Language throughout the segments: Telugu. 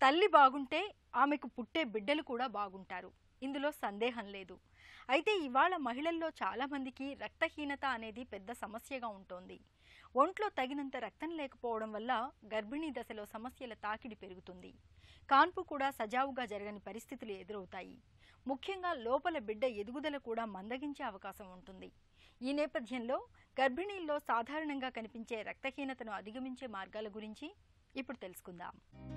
తల్లి బాగుంటే ఆమెకు పుట్టే బిడ్డలు కూడా బాగుంటారు ఇందులో సందేహం లేదు అయితే ఇవాళ మహిళల్లో చాలామందికి రక్తహీనత అనేది పెద్ద సమస్యగా ఉంటోంది ఒంట్లో తగినంత రక్తం లేకపోవడం వల్ల గర్భిణీ దశలో సమస్యల తాకిడి పెరుగుతుంది కాన్పు కూడా సజావుగా జరగని పరిస్థితులు ఎదురవుతాయి ముఖ్యంగా లోపల బిడ్డ ఎదుగుదల కూడా మందగించే అవకాశం ఉంటుంది ఈ నేపథ్యంలో గర్భిణీల్లో సాధారణంగా కనిపించే రక్తహీనతను అధిగమించే మార్గాల గురించి ఇప్పుడు తెలుసుకుందాం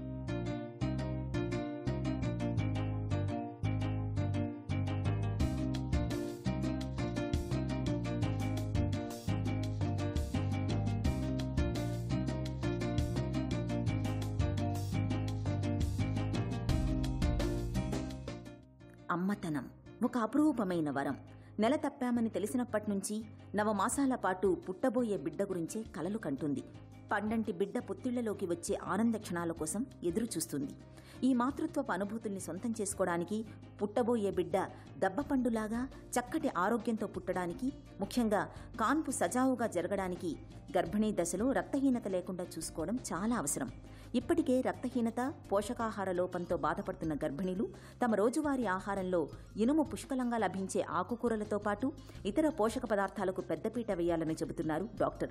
అమ్మతనం ఒక అపురూపమైన వరం నెల తప్పామని తెలిసినప్పటి నుంచి నవమాసాల పాటు పుట్టబోయే బిడ్డ గురించే కలలు కంటుంది పండంటి బిడ్డ పొత్తిళ్లలోకి వచ్చే ఆనంద క్షణాల కోసం ఎదురు చూస్తుంది ఈ మాతృత్వపు అనుభూతుల్ని సొంతం చేసుకోవడానికి పుట్టబోయే బిడ్డ దబ్బపండులాగా చక్కటి ఆరోగ్యంతో పుట్టడానికి ముఖ్యంగా కాన్పు సజావుగా జరగడానికి గర్భిణీ దశలో రక్తహీనత లేకుండా చూసుకోవడం చాలా అవసరం ఇప్పటికే రక్తహీనత పోషకాహార లోపంతో బాధపడుతున్న గర్భిణీలు తమ రోజువారీ ఆహారంలో ఇనుము పుష్కలంగా లభించే ఆకుకూరలతో పాటు ఇతర పోషక పదార్థాలకు పెద్దపీట వేయాలని చెబుతున్నారు డాక్టర్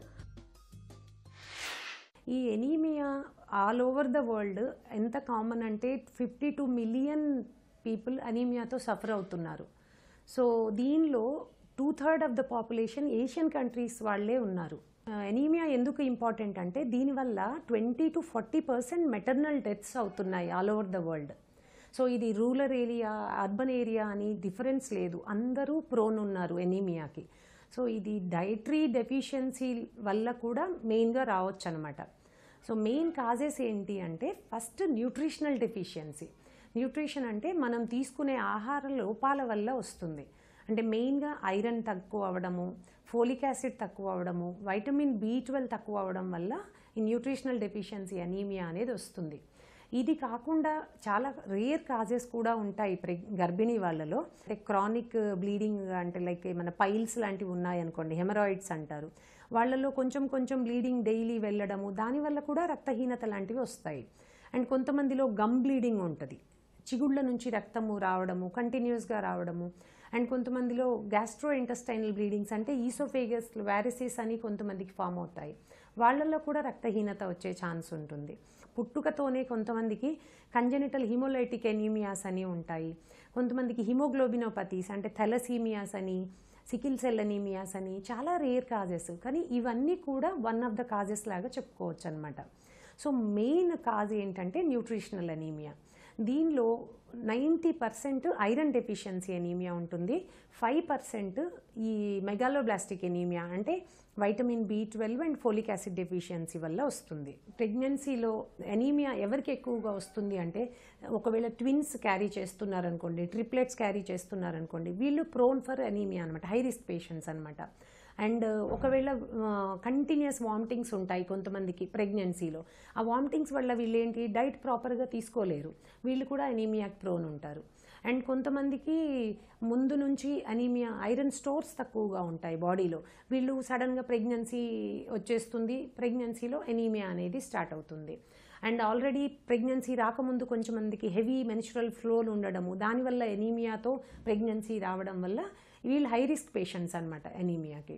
ఈ anaemia all over the world ఎంత కామన్ అంటే ఫిఫ్టీ టూ మిలియన్ పీపుల్ అనీమియాతో సఫర్ అవుతున్నారు సో దీనిలో two third of the population Asian countries వాళ్ళే ఉన్నారు ఎనీమియా ఎందుకు ఇంపార్టెంట్ అంటే దీనివల్ల twenty to forty percent maternal deaths అవుతున్నాయి all over the world so ఇది రూరల్ ఏరియా అర్బన్ ఏరియా అని డిఫరెన్స్ లేదు అందరూ ప్రోన్ ఉన్నారు ఎనీమియాకి సో ఇది డైటరీ డెఫిషియన్సీ వల్ల కూడా మెయిన్గా రావచ్చు అనమాట సో మెయిన్ కాజెస్ ఏంటి అంటే ఫస్ట్ న్యూట్రిషనల్ డెఫిషియన్సీ న్యూట్రిషన్ అంటే మనం తీసుకునే ఆహార లోపాల వల్ల వస్తుంది అంటే మెయిన్గా ఐరన్ తక్కువ అవ్వడము ఫోలిక్ యాసిడ్ తక్కువ అవ్వడము వైటమిన్ బి ట్వెల్వ్ తక్కువ అవ్వడం వల్ల ఈ న్యూట్రిషనల్ డెఫిషియన్సీ అనీమియా అనేది వస్తుంది ఇది కాకుండా చాలా రేర్ కాజెస్ కూడా ఉంటాయి ప్రెగ్ గర్భిణీ వాళ్ళలో అంటే క్రానిక్ బ్లీడింగ్ అంటే లైక్ ఏమైనా పైల్స్ లాంటివి ఉన్నాయనుకోండి హెమరాయిడ్స్ అంటారు వాళ్ళలో కొంచెం కొంచెం బ్లీడింగ్ డైలీ వెళ్ళడము దానివల్ల కూడా రక్తహీనత లాంటివి వస్తాయి అండ్ కొంతమందిలో గమ్ బ్లీడింగ్ ఉంటుంది చిగుళ్ళ నుంచి రక్తము రావడము కంటిన్యూస్గా రావడము అండ్ కొంతమందిలో గ్యాస్ట్రో ఇంటెస్టైనల్ బ్లీడింగ్స్ అంటే ఈసోఫేగస్ వ్యారిసిస్ అని కొంతమందికి ఫామ్ అవుతాయి వాళ్ళల్లో కూడా రక్తహీనత వచ్చే ఛాన్స్ ఉంటుంది పుట్టుకతోనే కొంతమందికి కంజెనిటల్ హిమోలైటిక్ ఎనీమియాస్ అని ఉంటాయి కొంతమందికి హిమోగ్లోబినోపతీస్ అంటే థెలసీమియాస్ అని సికిల్ సెల్ అనీమియాస్ అని చాలా రేర్ కాజెస్ కానీ ఇవన్నీ కూడా వన్ ఆఫ్ ద కాజెస్ లాగా చెప్పుకోవచ్చు అనమాట సో మెయిన్ కాజ్ ఏంటంటే న్యూట్రిషనల్ అనీమియా దీనిలో ninety percent iron deficiency anaemia ఉంటుంది ఫైవ్ పర్సెంట్ ఈ మెగాలోబ్లాస్టిక్ ఎనీమియా అంటే vitamin B twelve and folic acid deficiency వల్ల వస్తుంది ప్రెగ్నెన్సీలో ఎనీమియా ఎవరికి ఎక్కువగా వస్తుంది అంటే ఒకవేళ ట్విన్స్ క్యారీ చేస్తున్నారనుకోండి ట్రిప్లెట్స్ క్యారీ చేస్తున్నారనుకోండి వీళ్ళు ప్రోన్ ఫర్ ఎనీమియా అనమాట హై రిస్క్ పేషెంట్స్ అనమాట అండ్ ఒకవేళ కంటిన్యూస్ వామిటింగ్స్ ఉంటాయి కొంతమందికి ప్రెగ్నెన్సీలో ఆ వామిటింగ్స్ వల్ల వీళ్ళు ఏంటి డైట్ ప్రాపర్గా తీసుకోలేరు వీళ్ళు కూడా అనీమియాకి ప్రోన్ ఉంటారు అండ్ కొంతమందికి ముందు నుంచి అనీమియా ఐరన్ స్టోర్స్ తక్కువగా ఉంటాయి బాడీలో వీళ్ళు సడన్గా ప్రెగ్నెన్సీ వచ్చేస్తుంది ప్రెగ్నెన్సీలో ఎనీమియా అనేది స్టార్ట్ అవుతుంది అండ్ ఆల్రెడీ ప్రెగ్నెన్సీ రాకముందు కొంచెం మందికి హెవీ మెన్చురల్ ఫ్లోలు ఉండడము దానివల్ల ఎనీమియాతో ప్రెగ్నెన్సీ రావడం వల్ల వీళ్ళు హై రిస్క్ పేషెంట్స్ అనమాట ఎనీమియాకి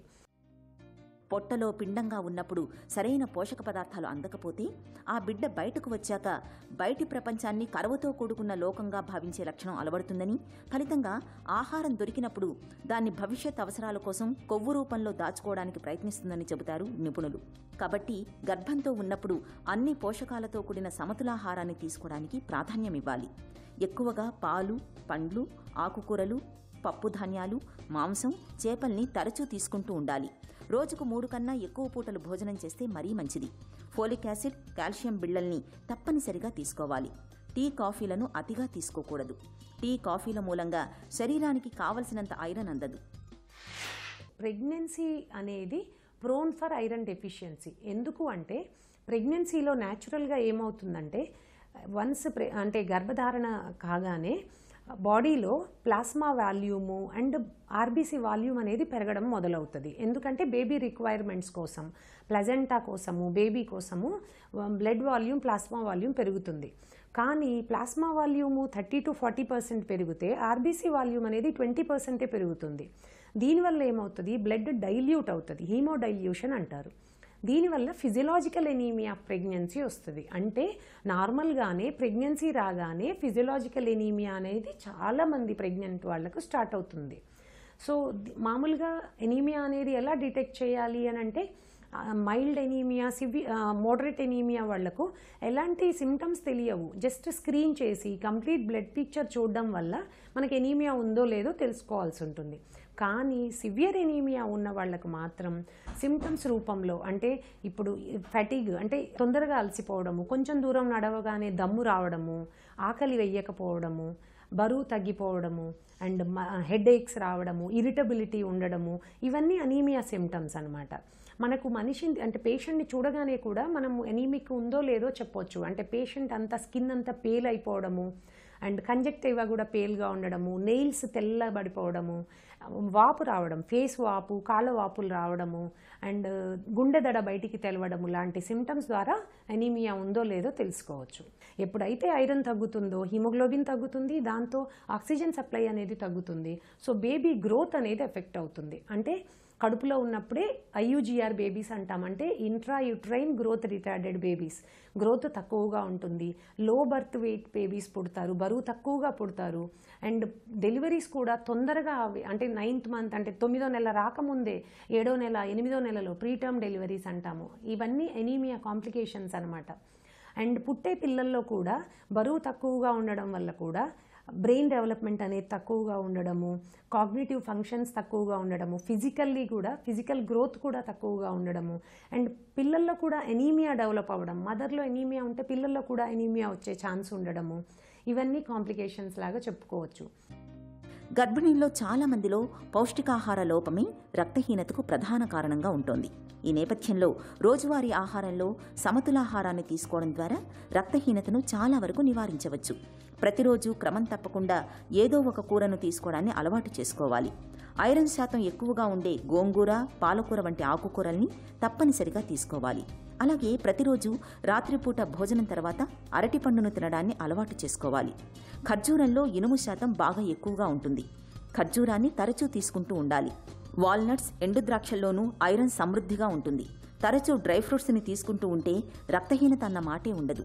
పొట్టలో పిండంగా ఉన్నప్పుడు సరైన పోషక పదార్థాలు అందకపోతే ఆ బిడ్డ బయటకు వచ్చాక బయటి ప్రపంచాన్ని కరువుతో కూడుకున్న లోకంగా భావించే లక్షణం అలవడుతుందని ఫలితంగా ఆహారం దొరికినప్పుడు దాన్ని భవిష్యత్ అవసరాల కోసం కొవ్వు రూపంలో దాచుకోవడానికి ప్రయత్నిస్తుందని చెబుతారు నిపుణులు కాబట్టి గర్భంతో ఉన్నప్పుడు అన్ని పోషకాలతో కూడిన సమతులాహారాన్ని తీసుకోవడానికి ప్రాధాన్యమివ్వాలి ఎక్కువగా పాలు పండ్లు ఆకుకూరలు పప్పు ధాన్యాలు మాంసం చేపల్ని తరచూ తీసుకుంటూ ఉండాలి రోజుకు మూడు కన్నా ఎక్కువ పూటలు భోజనం చేస్తే మరీ మంచిది ఫోలిక్ యాసిడ్ కాల్షియం బిళ్ళల్ని తప్పనిసరిగా తీసుకోవాలి టీ కాఫీలను అతిగా తీసుకోకూడదు టీ కాఫీల మూలంగా శరీరానికి కావలసినంత ఐరన్ అందదు ప్రెగ్నెన్సీ అనేది ప్రోన్ ఫర్ ఐరన్ డెఫిషియన్సీ ఎందుకు అంటే ప్రెగ్నెన్సీలో న్యాచురల్గా ఏమవుతుందంటే వన్స్ ప్రె అంటే గర్భధారణ కాగానే బాడీలో plasma volume and RBC volume అనేది పెరగడం మొదలవుతుంది ఎందుకంటే బేబీ రిక్వైర్మెంట్స్ కోసం ప్లజెంటా కోసము బేబీ కోసము బ్లడ్ వాల్యూమ్ ప్లాస్మా వాల్యూమ్ పెరుగుతుంది కానీ plasma volume thirty to forty percent పెరిగితే ఆర్బీసీ వాల్యూమ్ అనేది ట్వంటీ పర్సెంటే పెరుగుతుంది దీనివల్ల ఏమవుతుంది బ్లడ్ డైల్యూట్ అవుతుంది హీమో డైల్యూషన్ అంటారు దీనివల్ల ఫిజియలాజికల్ ఎనీమియా ప్రెగ్నెన్సీ వస్తుంది అంటే నార్మల్గానే ప్రెగ్నెన్సీ రాగానే ఫిజియలాజికల్ ఎనీమియా అనేది చాలామంది ప్రెగ్నెంట్ వాళ్ళకు స్టార్ట్ అవుతుంది సో ది- మామూలుగా ఎనీమియా అనేది ఎలా డిటెక్ట్ చేయాలి అని అంటే mild anaemia severe moderate anaemia వాళ్లకు ఎలాంటి సిమ్టమ్స్ తెలియవు జస్ట్ స్క్రీన్ చేసి కంప్లీట్ బ్లడ్ పిక్చర్ చూడడం వల్ల మనకి ఎనీమియా ఉందో లేదో తెలుసుకోవాల్సి ఉంటుంది కానీ సివియర్ ఎనీమియా ఉన్న వాళ్ళకు మాత్రం సిమ్టమ్స్ రూపంలో అంటే ఇప్పుడు ఫటిగ్ అంటే తొందరగా అలసిపోవడము కొంచెం దూరం నడవగానే దమ్ము రావడము ఆకలి వెయ్యకపోవడము బరువు తగ్గిపోవడము అండ్ హెడ్ ఏక్స్ రావడము ఇరిటబిలిటీ ఉండడము ఇవన్నీ అనీమియా సిమ్టమ్స్ అన్నమాట మనకు మనిషిని అంటే పేషెంట్ని చూడగానే కూడా మనము ఎనీమిక్ ఉందో లేదో చెప్పొచ్చు అంటే పేషెంట్ అంతా స్కిన్ అంతా పేల్ అయిపోవడము అండ్ కంజక్టివ్గా కూడా పేల్గా ఉండడము నెయిల్స్ తెల్లబడిపోవడము వాపు రావడం ఫేస్ వాపు కాళ్ళ వాపులు రావడము అండ్ గుండె దడ బయటికి తెలవడము లాంటి సిమ్టమ్స్ ద్వారా అనీమియా ఉందో లేదో తెలుసుకోవచ్చు ఎప్పుడైతే ఐరన్ తగ్గుతుందో హిమోగ్లోబిన్ తగ్గుతుంది దాంతో ఆక్సిజన్ సప్లై అనేది తగ్గుతుంది సో బేబీ గ్రోత్ అనేది ఎఫెక్ట్ అవుతుంది అంటే కడుపులో ఉన్నప్పుడే ఐయుజిఆర్ బేబీస్ అంటామంటే intrauterine growth retarded babies growth తక్కువగా ఉంటుంది లో బర్త్ వెయిట్ బేబీస్ పుడతారు బరువు తక్కువగా పుడతారు అండ్ డెలివరీస్ కూడా తొందరగా అవి అంటే నైన్త్ మంత్ అంటే తొమ్మిదో నెల రాకముందే ఏడో నెల ఎనిమిదో నెలలో ప్రీటర్మ్ డెలివరీస్ అంటాము ఇవన్నీ ఎనీమియా కాంప్లికేషన్స్ అనమాట అండ్ పుట్టే పిల్లల్లో కూడా బరువు తక్కువగా ఉండడం వల్ల కూడా బ్రెయిన్ డెవలప్మెంట్ అనేది తక్కువగా ఉండడము కాగ్నేటివ్ ఫంక్షన్స్ తక్కువగా ఉండడము ఫిజికల్లీ కూడా ఫిజికల్ గ్రోత్ కూడా తక్కువగా ఉండడము అండ్ పిల్లల్లో కూడా ఎనీమియా డెవలప్ అవ్వడం మదర్లో ఎనీమియా ఉంటే పిల్లల్లో కూడా ఎనీమియా వచ్చే ఛాన్స్ ఉండడము ఇవన్నీ కాంప్లికేషన్స్ లాగా చెప్పుకోవచ్చు గర్భిణీల్లో చాలా మందిలో పౌష్టికాహార లోపమే రక్తహీనతకు ప్రధాన కారణంగా ఉంటోంది ఈ నేపథ్యంలో రోజువారీ ఆహారంలో సమతులాహారాన్ని తీసుకోవడం ద్వారా రక్తహీనతను చాలా వరకు నివారించవచ్చు ప్రతిరోజు క్రమం తప్పకుండా ఏదో ఒక కూరను తీసుకోవడాన్ని అలవాటు చేసుకోవాలి ఐరన్ శాతం ఎక్కువగా ఉండే గోంగూర పాలకూర వంటి ఆకుకూరల్ని తప్పనిసరిగా తీసుకోవాలి అలాగే ప్రతిరోజు రాత్రిపూట భోజనం తర్వాత అరటిపండును తినడాన్ని అలవాటు చేసుకోవాలి ఖర్జూరంలో ఇనుము శాతం బాగా ఎక్కువగా ఉంటుంది ఖర్జూరాన్ని తరచూ తీసుకుంటూ ఉండాలి వాల్నట్స్ ఎండు ద్రాక్షల్లోనూ ఐరన్ సమృద్ధిగా ఉంటుంది తరచూ డ్రై ఫ్రూట్స్ని తీసుకుంటూ ఉంటే రక్తహీనత అన్న మాటే ఉండదు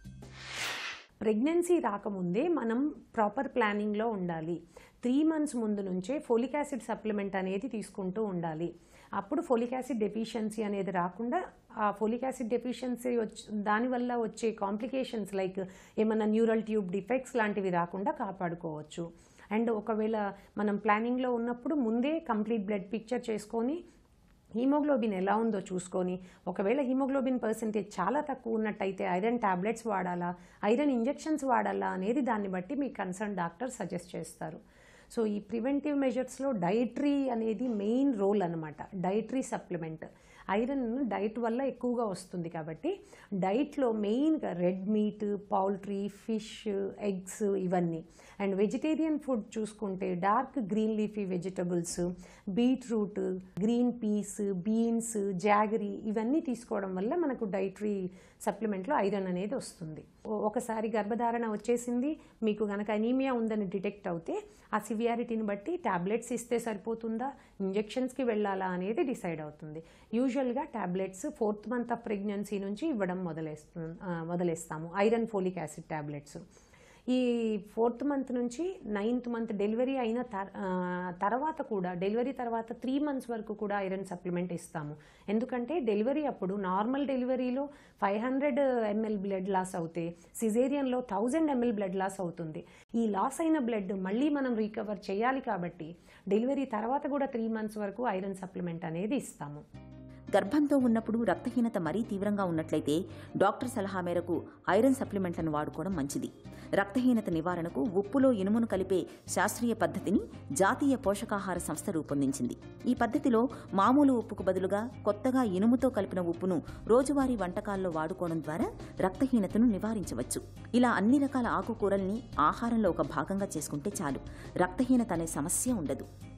ప్రెగ్నెన్సీ రాకముందే మనం ప్రాపర్ ప్లానింగ్లో ఉండాలి త్రీ మంత్స్ ముందు నుంచే ఫోలిక్ యాసిడ్ సప్లిమెంట్ అనేది తీసుకుంటూ ఉండాలి అప్పుడు ఫోలిక్ యాసిడ్ డెఫిషియన్సీ అనేది రాకుండా ఆ ఫోలిక్ యాసిడ్ డెఫిషియన్సీ వచ్చి దానివల్ల వచ్చే కాంప్లికేషన్స్ లైక్ ఏమన్నా న్యూరల్ ట్యూబ్ డిఫెక్ట్స్ లాంటివి రాకుండా కాపాడుకోవచ్చు అండ్ ఒకవేళ మనం ప్లానింగ్లో ఉన్నప్పుడు ముందే కంప్లీట్ బ్లడ్ పిక్చర్ చేసుకొని హీమోగ్లోబిన్ ఎలా ఉందో చూసుకొని ఒకవేళ హీమోగ్లోబిన్ పర్సెంటేజ్ చాలా తక్కువ ఉన్నట్టయితే ఐరన్ టాబ్లెట్స్ వాడాలా ఐరన్ ఇంజెక్షన్స్ వాడాలా అనేది దాన్ని బట్టి మీ కన్సర్న్ డాక్టర్ సజెస్ట్ చేస్తారు సో ఈ ప్రివెంటివ్ మెజర్స్లో డైటరీ అనేది మెయిన్ రోల్ అనమాట డైటరీ సప్లిమెంట్ ఐరన్ డైట్ వల్ల ఎక్కువగా వస్తుంది కాబట్టి డైట్లో మెయిన్గా red meat poultry fish eggs ఇవన్నీ అండ్ వెజిటేరియన్ ఫుడ్ చూసుకుంటే dark green leafy vegetables beetroot green peas beans jaggery ఇవన్నీ తీసుకోవడం వల్ల మనకు డైటరీ సప్లిమెంట్లో ఐరన్ అనేది వస్తుంది ఓ- ఒకసారి గర్భధారణ వచ్చేసింది మీకు కనుక అనీమియా ఉందని డిటెక్ట్ అవుతే ఆ సివియారిటీని బట్టి టాబ్లెట్స్ ఇస్తే సరిపోతుందా ఇంజెక్షన్స్కి వెళ్ళాలా అనేది డిసైడ్ అవుతుంది యూజువల్గా tablets fourth month of pregnancy నుంచి ఇవ్వడం మొదలేస్తు ఆ, మొదలేస్తాము ఐరన్ ఫోలిక్ యాసిడ్ టాబ్లెట్స్ ఈ ఫోర్త్ మంత్ నుంచి నైన్త్ మంత్ డెలివరీ అయిన తర్- ఆ, తర్వాత కూడా డెలివరీ తర్వాత త్రీ మంత్స్ వరకు కూడా ఐరన్ సప్లిమెంట్ ఇస్తాము ఎందుకంటే డెలివరీ అప్పుడు నార్మల్ డెలివరీలో five hundred ML blood loss అవుతే సిజేరియన్లో థౌజండ్ ఎంఎల్ బ్లడ్ లాస్ అవుతుంది ఈ లాస్ అయిన బ్లడ్ మళ్ళీ మనం రీకవర్ చేయాలి కాబట్టి డెలివరీ తర్వాత కూడా త్రీ మంత్స్ వరకు ఐరన్ సప్లిమెంట్ అనేది ఇస్తాము గర్భంతో ఉన్నప్పుడు రక్తహీనత మరీ తీవ్రంగా ఉన్నట్లయితే డాక్టర్ సలహా మేరకు ఐరన్ సప్లిమెంట్లను వాడుకోవడం మంచిది రక్తహీనత నివారణకు ఉప్పులో ఇనుమును కలిపే శాస్త్రీయ పద్ధతిని జాతీయ పోషకాహార సంస్థ రూపొందించింది ఈ పద్ధతిలో మామూలు ఉప్పుకు బదులుగా కొత్తగా ఇనుముతో కలిపిన ఉప్పును రోజువారీ వంటకాల్లో వాడుకోవడం ద్వారా రక్తహీనతను నివారించవచ్చు ఇలా అన్ని రకాల ఆకుకూరల్ని ఆహారంలో ఒక భాగంగా చేసుకుంటే చాలు రక్తహీనత అనే సమస్య ఉండదు